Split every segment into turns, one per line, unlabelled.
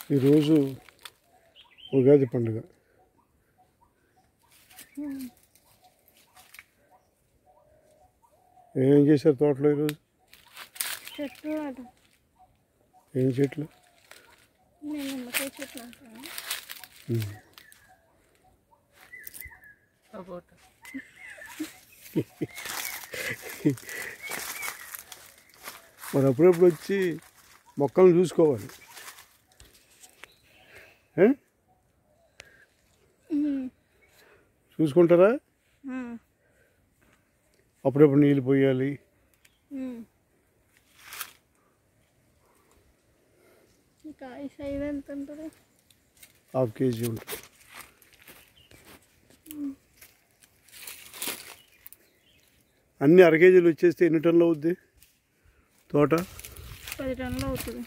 ఈరోజు ఉగాది పండుగ ఏం చేశారు తోటలో ఈరోజు
చెట్టు అటు
ఏం చెట్లు
నేను నిమ్మకాయ చెట్టు అంటాను
మరి అప్పుడప్పుడు వచ్చి మొక్కలను చూసుకోవాలి ఏ? చూసుకుంటారా అప్పుడప్పుడు నీళ్ళు పోయాలి
కాయ సైజ్ ఎంత ఉంటుంది
హాఫ్ కేజీ ఉంటుంది అన్ని అర కేజీలు వచ్చేస్తే ఎన్ని టన్నులు అవుద్ది తోట
పది టన్నులు అవుతుంది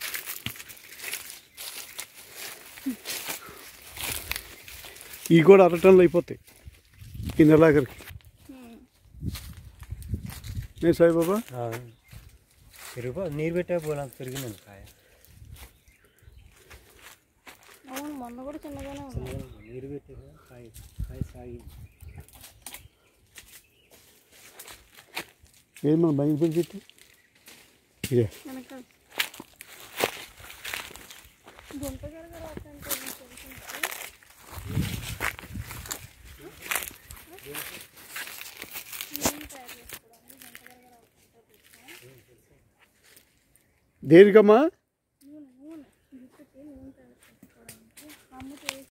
ఈ కూడా అర టన్నులు అయిపోతాయి ఈ నెలాఖరికి నేను సాయిబాబా
పెరుగు నీరు పెట్టే పోలా పెరిగిందండి కాయ
అవును మొన్న కూడా చిన్నగానే ఉంది
నీరు పెట్టే కాయ కాయ సాగింది
ఏం మన బంగి పని చెట్టు ఇదే
వెనక గుంట గరగ రాకంటే
దేనికమ్మా